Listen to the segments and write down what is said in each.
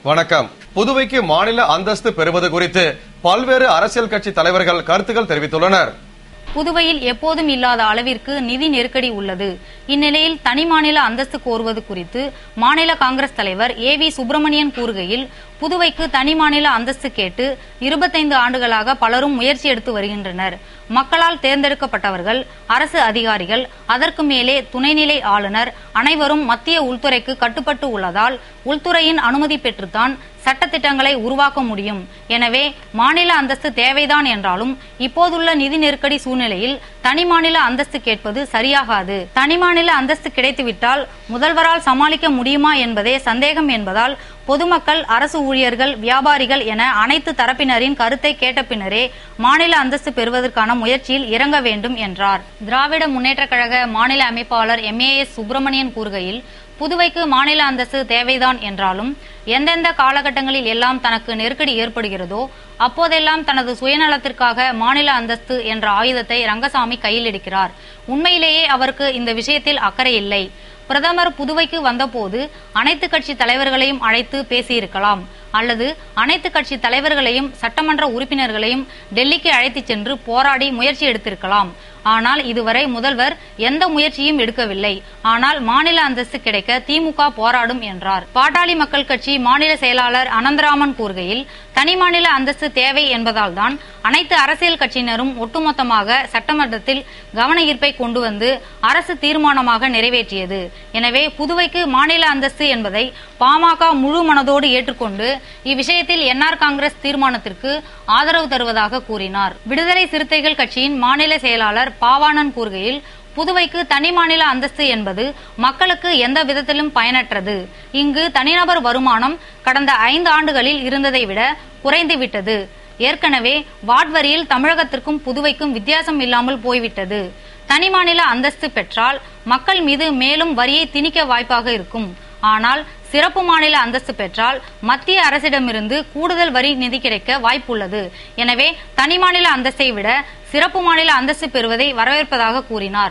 வணக்கம் புதுவைக்கு மாநில அந்தஸ்து பெறுவது குறித்து பல்வேறு அரசியல் கட்சி தலைவர்கள் கருத்துக்கள் தெரிவித்துள்ளனர் புதுவையில் எப்போதும் இல்லாத அளவிற்கு நிதி நெருக்கடி உள்ளது இந்நிலையில் தனி மாநில அந்தஸ்து கோருவது குறித்து மாநில காங்கிரஸ் தலைவர் ஏ வி சுப்பிரமணியன் கூறுகையில் புதுவைக்கு தனி மாநில அந்தஸ்து கேட்டு இருபத்தைந்து ஆண்டுகளாக பலரும் முயற்சி எடுத்து வருகின்றனர் மக்களால் தேர்ந்தெடுக்கப்பட்டவர்கள் அரசு அதிகாரிகள் அதற்கு மேலே துணைநிலை ஆளுநர் அனைவரும் மத்திய உள்துறைக்கு கட்டுப்பட்டு உள்ளதால் உள்துறையின் அனுமதி பெற்றுத்தான் சட்டத்திட்டங்களை உருவாக்க முடியும் எனவே மாநில அந்தஸ்து தேவைதான் என்றாலும் இப்போதுள்ள நிதி நெருக்கடி சூழ்நிலையில் தனி மாநில அந்தஸ்து கேட்பது சரியாகாது தனி மாநில அந்தஸ்து கிடைத்துவிட்டால் முதல்வரால் சமாளிக்க முடியுமா என்பதே சந்தேகம் என்பதால் பொதுமக்கள் அரசு ஊழியர்கள் வியாபாரிகள் என அனைத்து தரப்பினரின் கருத்தை கேட்ட பின்னரே மாநில அந்தஸ்து பெறுவதற்கான முயற்சியில் இறங்க வேண்டும் என்றார் திராவிட முன்னேற்றக் கழக மாநில அமைப்பாளர் எம் ஏ எஸ் சுப்பிரமணியன் கூறுகையில் புதுவைக்கு மாநில அந்தஸ்து தேவைதான் என்றாலும் எந்தெந்த காலகட்டங்களில் எல்லாம் தனக்கு நெருக்கடி ஏற்படுகிறதோ அப்போதெல்லாம் தனது சுயநலத்திற்காக மாநில அந்தஸ்து என்ற ஆயுதத்தை ரங்கசாமி கையில் எடுக்கிறார் உண்மையிலேயே அவருக்கு இந்த விஷயத்தில் அக்கறை இல்லை பிரதமர் புதுவைக்கு வந்தபோது அனைத்து கட்சி தலைவர்களையும் அழைத்து பேசியிருக்கலாம் அல்லது அனைத்து கட்சி தலைவர்களையும் சட்டமன்ற உறுப்பினர்களையும் டெல்லிக்கு அழைத்துச் சென்று போராடி முயற்சி எடுத்திருக்கலாம் ஆனால் இதுவரை முதல்வர் எந்த முயற்சியும் எடுக்கவில்லை ஆனால் மாநில அந்தஸ்து கிடைக்க திமுக போராடும் என்றார் பாட்டாளி மக்கள் கட்சி மாநில செயலாளர் அனந்தராமன் கூறுகையில் தனி மாநில அந்தஸ்து தேவை என்பதால் தான் அனைத்து அரசியல் கட்சியினரும் ஒட்டுமொத்தமாக சட்டமன்றத்தில் கவன ஈர்ப்பை கொண்டு வந்து அரசு தீர்மானமாக நிறைவேற்றியது எனவே புதுவைக்கு மாநில அந்தஸ்து என்பதை பாமக முழு மனதோடு ஏற்றுக்கொண்டு இவ்விஷயத்தில் என்ஆர் காங்கிரஸ் தீர்மானத்திற்கு ஆதரவு தருவதாக கூறினார் விடுதலை சிறுத்தைகள் கட்சியின் மாநில செயலாளர் பாவாணன் கூறுகையில் புதுவைக்கு தனி மாநில அந்தஸ்து என்பது மக்களுக்கு எந்த விதத்திலும் பயனற்றது இங்கு தனிநபர் வருமானம் கடந்த ஐந்து ஆண்டுகளில் இருந்ததை விட குறைந்துவிட்டது ஏற்கனவே வார்ட் வரியில் தமிழகத்திற்கும் புதுவைக்கும் வித்தியாசம் இல்லாமல் போய்விட்டது தனி மாநில அந்தஸ்து பெற்றால் மக்கள் மீது மேலும் வரியை திணிக்க வாய்ப்பாக இருக்கும் ஆனால் சிறப்பு மாநில அந்தஸ்து பெற்றால் மத்திய அரசிடமிருந்து கூடுதல் வரி நிதி கிடைக்க வாய்ப்புள்ளது எனவே தனி மாநில அந்தஸ்தை விட சிறப்பு மாநில அந்தஸ்து பெறுவதை வரவேற்பதாக கூறினார்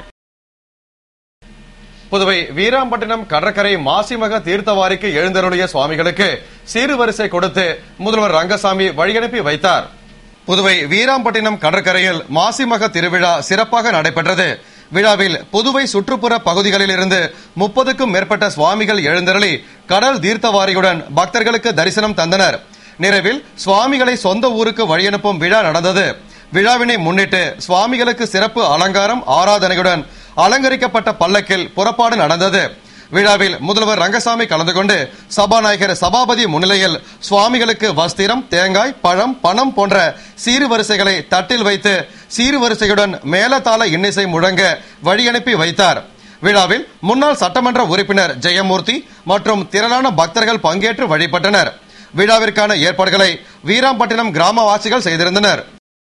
புதுவை வீராம்பட்டினம் கடற்கரை மாசிமக தீர்த்தவாரிக்கு எழுந்தருளிய சுவாமிகளுக்கு சீர்வரிசை கொடுத்து முதல்வர் ரங்கசாமி வழியனுப்பி வைத்தார் புதுவை வீராம்பட்டினம் கடற்கரையில் மாசிமக திருவிழா சிறப்பாக நடைபெற்றது விழாவில் புதுவை சுற்றுப்புற பகுதிகளில் இருந்து முப்பதுக்கும் மேற்பட்ட சுவாமிகள் எழுந்தருளி கடல் தீர்த்தவாரியுடன் பக்தர்களுக்கு தரிசனம் தந்தனர் நிறைவில் சுவாமிகளை சொந்த ஊருக்கு வழியனுப்பும் விழா நடந்தது விழாவினை முன்னிட்டு சுவாமிகளுக்கு சிறப்பு அலங்காரம் ஆராதனையுடன் அலங்கரிக்கப்பட்ட பல்லக்கில் புறப்பாடு நடந்தது விழாவில் முதல்வர் ரங்கசாமி கலந்து கொண்டு சபாநாயகர் சபாபதி முன்னிலையில் சுவாமிகளுக்கு வஸ்திரம் தேங்காய் பழம் பணம் போன்ற சீர்வரிசைகளை தட்டில் வைத்து சீர்வரிசையுடன் மேலதாள இன்னிசை முழங்க வழியனுப்பி வைத்தார் விழாவில் முன்னாள் சட்டமன்ற உறுப்பினர் ஜெயமூர்த்தி மற்றும் திரளான பக்தர்கள் பங்கேற்று வழிபட்டனர் விழாவிற்கான ஏற்பாடுகளை வீராம்பட்டினம் கிராமவாசிகள் செய்திருந்தனர்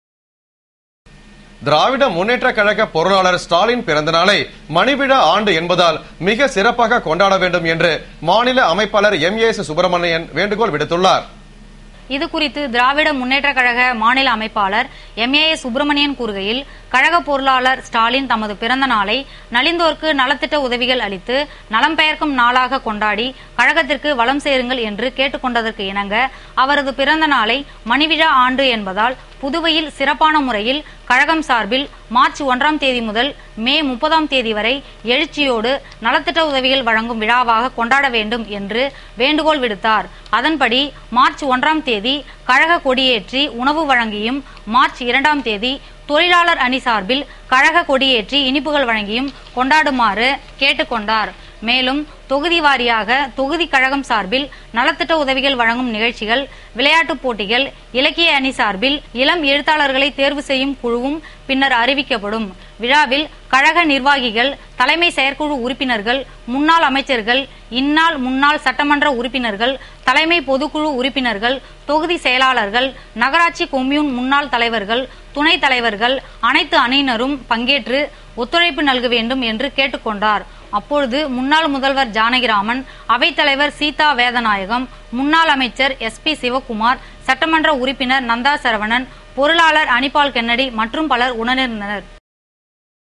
திராவிட முன்னேற்ற கழக பொருளாளர் ஸ்டாலின் பிறந்த நாளை மணிவிழா ஆண்டு என்பதால் மிக சிறப்பாக கொண்டாட வேண்டும் என்று மாநில அமைப்பாளர் எம் ஏ சுப்பிரமணியன் வேண்டுகோள் விடுத்துள்ளார் இது குறித்து திராவிட முன்னேற்ற கழக மாநில அமைப்பாளர் எம் ஏ சுப்பிரமணியன் கூறுகையில் கழக பொருளாளர் ஸ்டாலின் தமது பிறந்த நாளை நலிந்தோர்க்கு நலத்திட்ட உதவிகள் அளித்து நலம் பெயர்க்கும் நாளாக கொண்டாடி கழகத்திற்கு வளம் சேருங்கள் என்று கேட்டுக்கொண்டதற்கு இணங்க அவரது பிறந்த நாளை மணிவிழா ஆண்டு என்பதால் புதுவையில் சிறப்பான முறையில் கழகம் சார்பில் மார்ச் ஒன்றாம் தேதி முதல் மே முப்பதாம் தேதி வரை எழுச்சியோடு நலத்திட்ட உதவிகள் வழங்கும் விழாவாக கொண்டாட வேண்டும் என்று வேண்டுகோள் விடுத்தார் அதன்படி மார்ச் ஒன்றாம் தேதி கழக கொடியேற்றி உணவு வழங்கியும் மார்ச் இரண்டாம் தேதி தொழிலாளர் அணி சார்பில் கழக கொடியேற்றி இனிப்புகள் வழங்கியும் கொண்டாடுமாறு கேட்டுக்கொண்டார் மேலும் தொகுதி வாரியாக தொகுதி கழகம் சார்பில் நலத்திட்ட உதவிகள் வழங்கும் நிகழ்ச்சிகள் விளையாட்டுப் போட்டிகள் இலக்கிய அணி சார்பில் இளம் எழுத்தாளர்களை தேர்வு செய்யும் குழுவும் பின்னர் அறிவிக்கப்படும் விழாவில் கழக நிர்வாகிகள் தலைமை செயற்குழு உறுப்பினர்கள் முன்னாள் அமைச்சர்கள் இந்நாள் முன்னாள் சட்டமன்ற உறுப்பினர்கள் தலைமை பொதுக்குழு உறுப்பினர்கள் தொகுதி செயலாளர்கள் நகராட்சி கொம்யூன் முன்னாள் தலைவர்கள் துணைத் தலைவர்கள் அனைத்து அணியினரும் பங்கேற்று ஒத்துழைப்பு நல்க வேண்டும் என்று கேட்டுக்கொண்டார் அப்பொழுது முன்னாள் முதல்வர் ஜானகிராமன் அவைத்தலைவர் சீதா வேதநாயகம் முன்னாள் அமைச்சர் எஸ் பி சிவகுமார் சட்டமன்ற உறுப்பினர் நந்தா சரவணன் பொருளாளர் அனிபால் கென்னடி மற்றும் பலர் உணர்ந்தனர்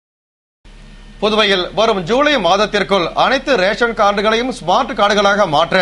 புதுவையில் வரும் ஜூலை மாதத்திற்குள் அனைத்து ரேஷன் கார்டுகளையும் ஸ்மார்ட் கார்டுகளாக மாற்ற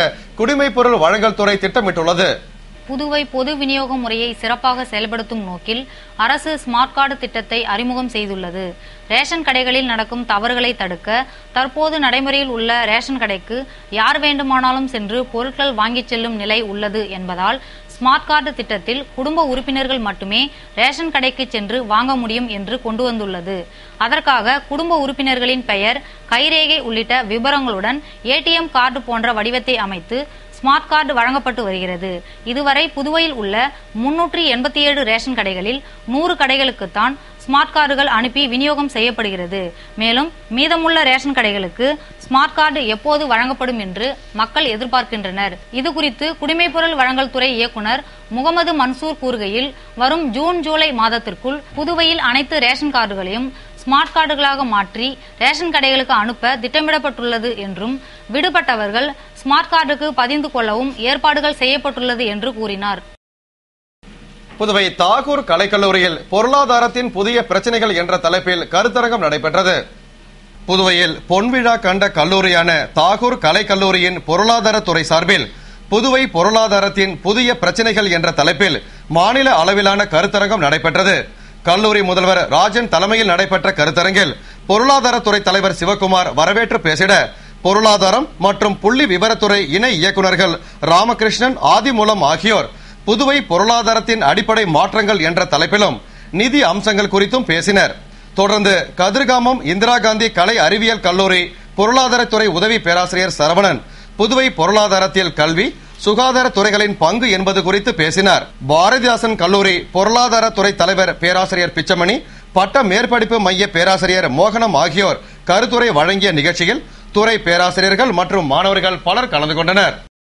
குடிமைப் பொருள் வழங்கல் துறை திட்டமிட்டுள்ளது புதுவை பொது விநியோக முறையை சிறப்பாக செயல்படுத்தும் நோக்கில் அரசு ஸ்மார்ட் கார்டு திட்டத்தை அறிமுகம் செய்துள்ளது ரேஷன் கடைகளில் நடக்கும் தவறுகளை தடுக்க தற்போது நடைமுறையில் உள்ள ரேஷன் கடைக்கு யார் வேண்டுமானாலும் சென்று பொருட்கள் வாங்கிச் செல்லும் நிலை உள்ளது என்பதால் ஸ்மார்ட் கார்டு திட்டத்தில் குடும்ப உறுப்பினர்கள் மட்டுமே ரேஷன் கடைக்கு சென்று வாங்க முடியும் என்று கொண்டு வந்துள்ளது அதற்காக குடும்ப உறுப்பினர்களின் பெயர் கைரேகை உள்ளிட்ட விவரங்களுடன் ஏடிஎம் கார்டு போன்ற வடிவத்தை அமைத்து ஸ்மார்ட் கார்டு வழங்கப்பட்டு வருகிறது இதுவரை புதுவையில் உள்ள முன்னூற்றி எண்பத்தி ஏழு ரேஷன் கடைகளில் நூறு கடைகளுக்குத்தான் ஸ்மார்ட் கார்டுகள் அனுப்பி விநியோகம் செய்யப்படுகிறது மேலும் மீதமுள்ள ரேஷன் கடைகளுக்கு ஸ்மார்ட் கார்டு எப்போது வழங்கப்படும் என்று மக்கள் எதிர்பார்க்கின்றனர் இது குறித்து குடிமைப்பொருள் வழங்கல் துறை இயக்குனர் முகமது மன்சூர் கூறுகையில் வரும் ஜூன் ஜூலை மாதத்திற்குள் புதுவையில் அனைத்து ரேஷன் கார்டுகளையும் ஸ்மார்ட் கார்டுகளாக மாற்றி ரேஷன் கடைகளுக்கு அனுப்ப திட்டமிடப்பட்டுள்ளது என்றும் விடுபட்டவர்கள் ஸ்மார்ட் கார்டுக்கு பதிந்து கொள்ளவும் ஏற்பாடுகள் செய்யப்பட்டுள்ளது என்று கூறினார் புதுவை தாகூர் கலைக்கல்லூரியில் பொருளாதாரத்தின் புதிய பிரச்சனைகள் என்ற தலைப்பில் கருத்தரங்கம் நடைபெற்றது புதுவையில் பொன்விழா கண்ட கல்லூரியான தாகூர் கலைக்கல்லூரியின் பொருளாதாரத்துறை சார்பில் புதுவை பொருளாதாரத்தின் புதிய பிரச்சனைகள் என்ற தலைப்பில் மாநில அளவிலான கருத்தரங்கம் நடைபெற்றது கல்லூரி முதல்வர் ராஜன் தலைமையில் நடைபெற்ற கருத்தரங்கில் பொருளாதாரத்துறை தலைவர் சிவக்குமார் வரவேற்று பேசிட பொருளாதாரம் மற்றும் புள்ளி விவரத்துறை இணை இயக்குநர்கள் ராமகிருஷ்ணன் ஆதிமூலம் ஆகியோர் புதுவை பொருளாதாரத்தின் அடிப்படை மாற்றங்கள் என்ற தலைப்பிலும் நிதி அம்சங்கள் குறித்தும் பேசினர் தொடர்ந்து கதிர்காமம் இந்திரா காந்தி கலை அறிவியல் கல்லூரி பொருளாதாரத்துறை உதவி பேராசிரியர் சரவணன் புதுவை பொருளாதாரத்தில் கல்வி சுகாதார துறைகளின் பங்கு என்பது குறித்து பேசினார் பாரதிதாசன் கல்லூரி பொருளாதாரத்துறை தலைவர் பேராசிரியர் பிச்சமணி பட்ட மேற்படிப்பு மைய பேராசிரியர் மோகனம் ஆகியோர் கருத்துரை வழங்கிய நிகழ்ச்சியில் துறை பேராசிரியர்கள் மற்றும் மாணவர்கள் பலர் கலந்து கொண்டனர்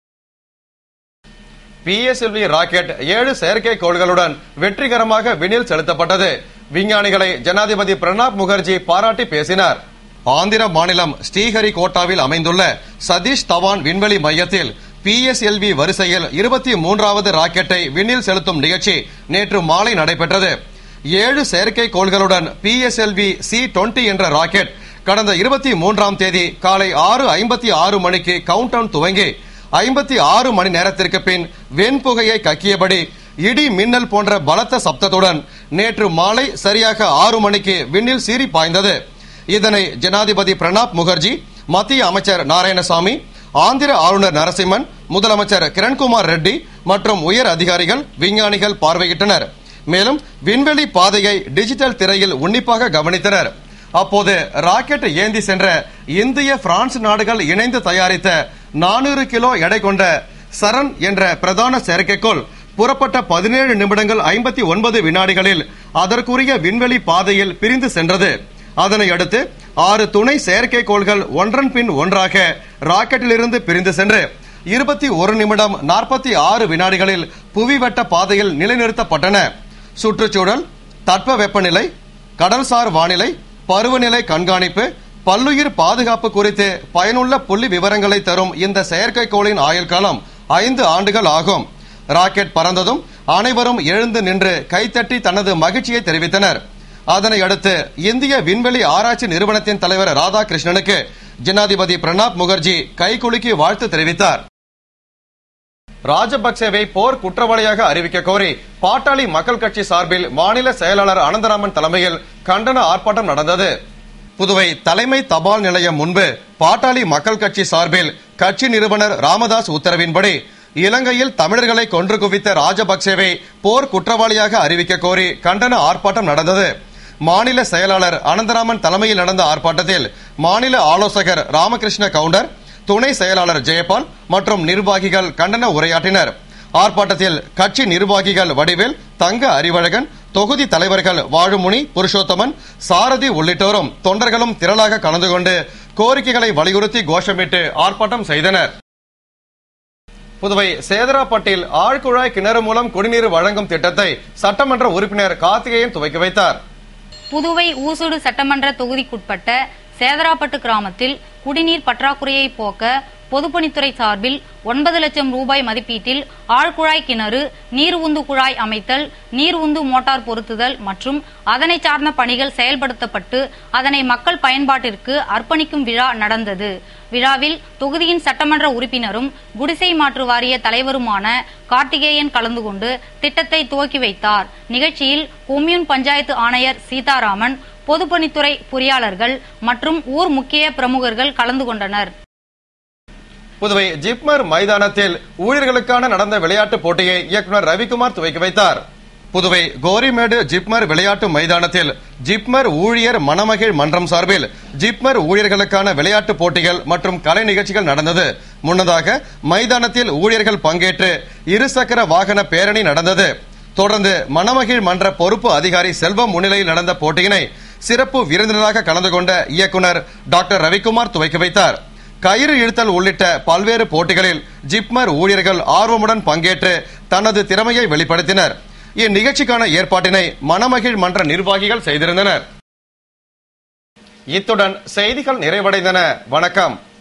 பிஎஸ்எல்வி ராக்கெட் ஏழு செயற்கைக்கோள்களுடன் வெற்றிகரமாக விண்ணில் செலுத்தப்பட்டது விஞ்ஞானிகளை ஜனாதிபதி பிரணாப் முகர்ஜி பாராட்டி பேசினார் ஆந்திர மாநிலம் ஸ்ரீஹரிகோட்டாவில் அமைந்துள்ள சதீஷ் தவான் விண்வெளி மையத்தில் பிஎஸ்எல்வி வரிசையில் இருபத்தி மூன்றாவது ராக்கெட்டை விண்ணில் செலுத்தும் நிகழ்ச்சி நேற்று மாலை நடைபெற்றது ஏழு செயற்கைக்கோள்களுடன் பிஎஸ்எல்வி சி டுவெண்டி என்ற ராக்கெட் கடந்த இருபத்தி மூன்றாம் தேதி காலை ஆறு ஐம்பத்தி ஆறு மணிக்கு கவுண்ட் துவங்கி ஐம்பத்தி ஆறு மணி நேரத்திற்கு பின் வெண்புகையை கக்கியபடி இடி மின்னல் போன்ற பலத்த சப்தத்துடன் நேற்று மாலை சரியாக ஆறு மணிக்கு விண்ணில் சீறி பாய்ந்தது இதனை ஜனாதிபதி பிரணாப் முகர்ஜி மத்திய அமைச்சர் நாராயணசாமி ஆந்திர ஆளுநர் நரசிம்மன் முதலமைச்சர் கிரண்குமார் ரெட்டி மற்றும் உயர் அதிகாரிகள் விஞ்ஞானிகள் பார்வையிட்டனர் மேலும் விண்வெளி பாதையை டிஜிட்டல் திரையில் உன்னிப்பாக கவனித்தனர் அப்போது ராக்கெட் ஏந்தி சென்ற இந்திய பிரான்ஸ் நாடுகள் இணைந்து தயாரித்த நானூறு கிலோ எடை கொண்ட சரண் என்ற பிரதான செயற்கைக்கோள் புறப்பட்ட பதினேழு நிமிடங்கள் ஐம்பத்தி ஒன்பது வினாடிகளில் அதற்குரிய விண்வெளி பாதையில் பிரிந்து சென்றது அதனை அடுத்து ஆறு துணை செயற்கைக்கோள்கள் ஒன்றன் பின் ஒன்றாக ராக்கெட்டிலிருந்து பிரிந்து சென்று இருபத்தி ஒரு நிமிடம் நாற்பத்தி ஆறு வினாடிகளில் புவிவட்ட பாதையில் நிலைநிறுத்தப்பட்டன சுற்றுச்சூழல் தட்ப வெப்பநிலை கடல்சார் வானிலை பருவநிலை கண்காணிப்பு பல்லுயிர் பாதுகாப்பு குறித்து பயனுள்ள புள்ளி விவரங்களை தரும் இந்த செயற்கைக்கோளின் ஆயுள் காலம் ஐந்து ஆண்டுகள் ஆகும் ராக்கெட் பறந்ததும் அனைவரும் எழுந்து நின்று கைத்தட்டி தனது மகிழ்ச்சியை தெரிவித்தனர் அதனை அடுத்து இந்திய விண்வெளி ஆராய்ச்சி நிறுவனத்தின் தலைவர் ராதாகிருஷ்ணனுக்கு ஜனாதிபதி பிரணாப் முகர்ஜி கைகுலுக்கி வாழ்த்து தெரிவித்தார் ராஜபக்சேவை போர் குற்றவாளியாக அறிவிக்க கோரி பாட்டாளி மக்கள் கட்சி சார்பில் மாநில செயலாளர் அனந்தராமன் தலைமையில் கண்டன ஆர்ப்பாட்டம் நடந்தது புதுவை தலைமை தபால் நிலையம் முன்பு பாட்டாளி மக்கள் கட்சி சார்பில் கட்சி நிறுவனர் ராமதாஸ் உத்தரவின்படி இலங்கையில் தமிழர்களை கொன்று குவித்த ராஜபக்சேவை போர் குற்றவாளியாக அறிவிக்க கோரி கண்டன ஆர்ப்பாட்டம் நடந்தது மாநில செயலாளர் அனந்தராமன் தலைமையில் நடந்த ஆர்ப்பாட்டத்தில் மாநில ஆலோசகர் ராமகிருஷ்ண கவுண்டர் துணை செயலாளர் ஜெயபால் மற்றும் நிர்வாகிகள் கண்டன உரையாற்றினர் ஆர்ப்பாட்டத்தில் கட்சி நிர்வாகிகள் வடிவேல் தங்க அறிவழகன் தொகுதி தலைவர்கள் வாழுமுனி புருஷோத்தமன் சாரதி உள்ளிட்டோரும் தொண்டர்களும் திரளாக கலந்து கொண்டு கோரிக்கைகளை வலியுறுத்தி கோஷமிட்டு ஆர்ப்பாட்டம் செய்தனர் புதுவை சேதராப்பட்டில் ஆழ்குழாய் கிணறு மூலம் குடிநீர் வழங்கும் திட்டத்தை சட்டமன்ற உறுப்பினர் கார்த்திகேயன் துவக்கி வைத்தார் புதுவை ஊசுடு சட்டமன்ற தொகுதிக்குட்பட்ட சேதராப்பட்டு கிராமத்தில் குடிநீர் பற்றாக்குறையை போக்க பொதுப்பணித்துறை சார்பில் ஒன்பது லட்சம் ரூபாய் மதிப்பீட்டில் ஆழ்குழாய் கிணறு நீர் உந்து குழாய் அமைத்தல் நீர் உந்து மோட்டார் பொருத்துதல் மற்றும் அதனை சார்ந்த பணிகள் செயல்படுத்தப்பட்டு அதனை மக்கள் பயன்பாட்டிற்கு அர்ப்பணிக்கும் விழா நடந்தது விழாவில் தொகுதியின் சட்டமன்ற உறுப்பினரும் குடிசை மாற்று வாரிய தலைவருமான கார்த்திகேயன் கலந்து கொண்டு திட்டத்தை துவக்கி வைத்தார் நிகழ்ச்சியில் கொம்யூன் பஞ்சாயத்து ஆணையர் சீதாராமன் பொதுப்பணித்துறை பொறியாளர்கள் மற்றும் ஊர் முக்கிய பிரமுகர்கள் கலந்து கொண்டனர் புதுவை ஜிப்மர் மைதானத்தில் ஊழியர்களுக்கான நடந்த விளையாட்டுப் போட்டியை இயக்குனர் ரவிக்குமார் துவக்கி வைத்தார் புதுவை கோரிமேடு ஜிப்மர் விளையாட்டு மைதானத்தில் ஜிப்மர் ஊழியர் மணமகிழ் மன்றம் சார்பில் ஜிப்மர் ஊழியர்களுக்கான விளையாட்டுப் போட்டிகள் மற்றும் கலை நிகழ்ச்சிகள் நடந்தது முன்னதாக மைதானத்தில் ஊழியர்கள் பங்கேற்று இருசக்கர வாகன பேரணி நடந்தது தொடர்ந்து மணமகிழ் மன்ற பொறுப்பு அதிகாரி செல்வம் முன்னிலையில் நடந்த போட்டியினை சிறப்பு விருந்தினராக கலந்து கொண்ட இயக்குனர் டாக்டர் ரவிக்குமார் துவக்கி வைத்தார் கயிறு இழுத்தல் உள்ளிட்ட பல்வேறு போட்டிகளில் ஜிப்மர் ஊழியர்கள் ஆர்வமுடன் பங்கேற்று தனது திறமையை வெளிப்படுத்தினர் இந்நிகழ்ச்சிக்கான ஏற்பாட்டினை மணமகிழ் மன்ற நிர்வாகிகள் செய்திருந்தனர் இத்துடன் செய்திகள் நிறைவடைந்தன வணக்கம்